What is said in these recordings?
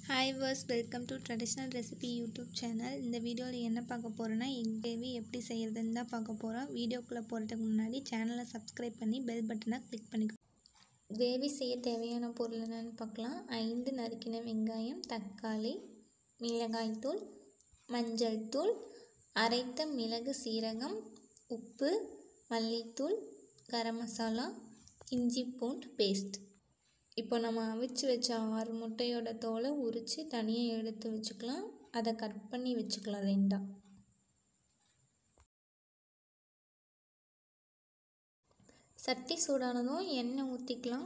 hi viewers welcome to traditional recipe YouTube channel இந்த வீடியோவில் என்ன பார்க்க போகிறோன்னா எக் கிரேவி எப்படி செய்கிறதுன்னு தான் பார்க்க போகிறோம் வீடியோக்குள்ளே போகிறதுக்கு முன்னாடி சேனலை சப்ஸ்கிரைப் பண்ணி பெல் பட்டனை கிளிக் பண்ணிக்கோ கிரேவி செய்ய தேவையான பொருள் என்னென்னு பார்க்கலாம் ஐந்து நறுக்கின வெங்காயம் தக்காளி மிளகாய்த்தூள் மஞ்சள் தூள் அரைத்த மிளகு சீரகம் உப்பு மல்லித்தூள் கரம் மசாலா இஞ்சி பூண்டு பேஸ்ட் இப்போ நம்ம அவிச்சு வச்ச ஆறு முட்டையோட தோலை உரித்து தனியாக எடுத்து வச்சுக்கலாம் அதை கட் பண்ணி வச்சுக்கலாம் ரெண்டாக சட்டி சூடானதும் எண்ணெய் ஊற்றிக்கலாம்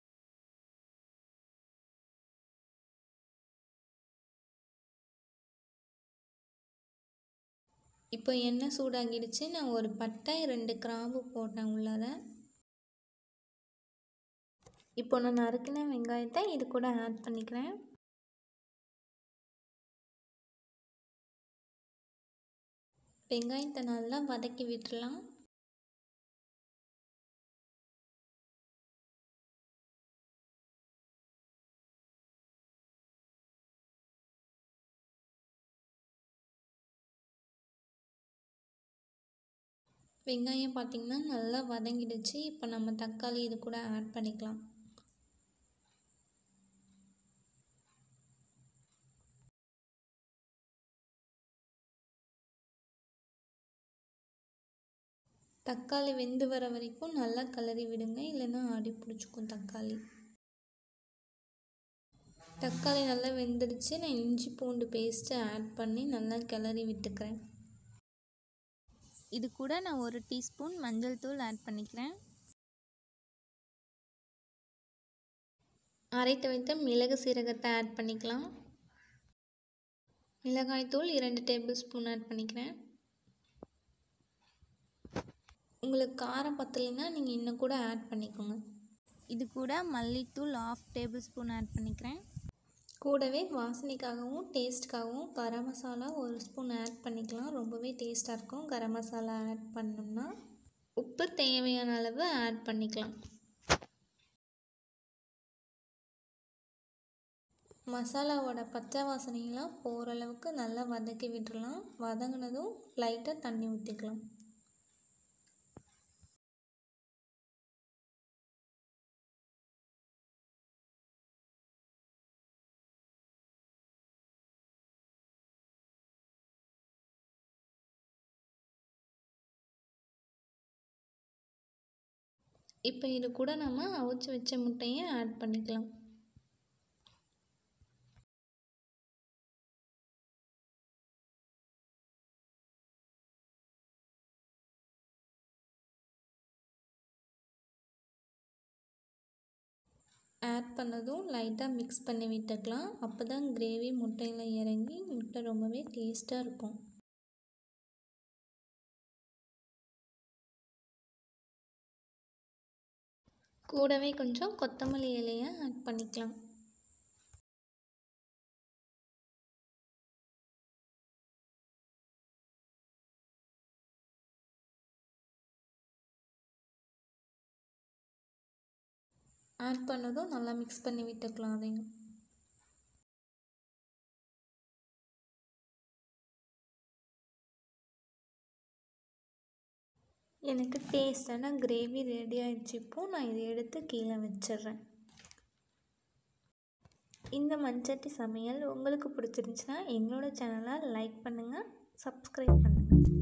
இப்போ எண்ணெய் சூடாகிடுச்சு நான் ஒரு பட்டை ரெண்டு கிராம்பு போட்டேன் உள்ளார இப்போ நான் நறுக்கின வெங்காயத்தை இது கூட ஆட் பண்ணிக்கிறேன் வெங்காயத்தை நல்லா வதக்கி விட்டுடலாம் வெங்காயம் பார்த்திங்கன்னா நல்லா வதங்கிடுச்சு இப்போ நம்ம தக்காளி இது கூட ஆட் பண்ணிக்கலாம் தக்காளி வெந்து வர வரைக்கும் நல்லா கிளறி விடுங்க இல்லைன்னா அடி பிடிச்சிக்கும் தக்காளி தக்காளி நல்லா வெந்துடுச்சு நான் இஞ்சி பூண்டு பேஸ்ட்டு ஆட் பண்ணி நல்லா கிளறி விட்டுக்கிறேன் இது கூட நான் ஒரு டீஸ்பூன் மஞ்சள் தூள் ஆட் பண்ணிக்கிறேன் அரைத்து வைத்த மிளகு சீரகத்தை ஆட் பண்ணிக்கலாம் மிளகாய்த்தூள் இரண்டு டேபிள் ஸ்பூன் ஆட் பண்ணிக்கிறேன் உங்களுக்கு காரம் பத்தலைன்னா நீங்கள் இன்னும் கூட ஆட் பண்ணிக்கோங்க இது கூட மல்லித்தூள் ஆஃப் டேபிள் ஸ்பூன் ஆட் பண்ணிக்கிறேன் கூடவே வாசனைக்காகவும் டேஸ்ட்டுக்காகவும் கரம் மசாலா ஒரு ஸ்பூன் ஆட் பண்ணிக்கலாம் ரொம்பவே டேஸ்ட்டாக இருக்கும் கரம் மசாலா ஆட் பண்ணோம்னா உப்பு தேவையான அளவு ஆட் பண்ணிக்கலாம் மசாலாவோட பச்சை வாசனையெல்லாம் போகிற அளவுக்கு நல்லா வதக்கி விட்டுடலாம் வதங்கினதும் லைட்டாக தண்ணி ஊற்றிக்கலாம் இப்போ இது கூட நம்ம அவிச்சு வச்ச முட்டையை ஆட் பண்ணிக்கலாம் ஆட் பண்ணதும் லைட்டாக மிக்ஸ் பண்ணி விட்டுக்கலாம் அப்போ தான் கிரேவி முட்டையில் இறங்கி முட்டை ரொம்பவே டேஸ்ட்டாக இருக்கும் கூடவே கொஞ்சம் கொத்தமல்லி இலையை ஆட் பண்ணிக்கலாம் ஆட் பண்ணதும் நல்லா மிக்ஸ் பண்ணி விட்டுக்கலாம் அதையும் எனக்கு டேஸ்டான கிரேவி ரெடி ஆகிடுச்சு இப்போது நான் இதை எடுத்து கீழே வச்சிடுறேன் இந்த மண்சட்டி சமையல் உங்களுக்கு பிடிச்சிருந்துச்சுன்னா எங்களோட சேனலை லைக் பண்ணுங்கள் சப்ஸ்கிரைப் பண்ணுங்கள்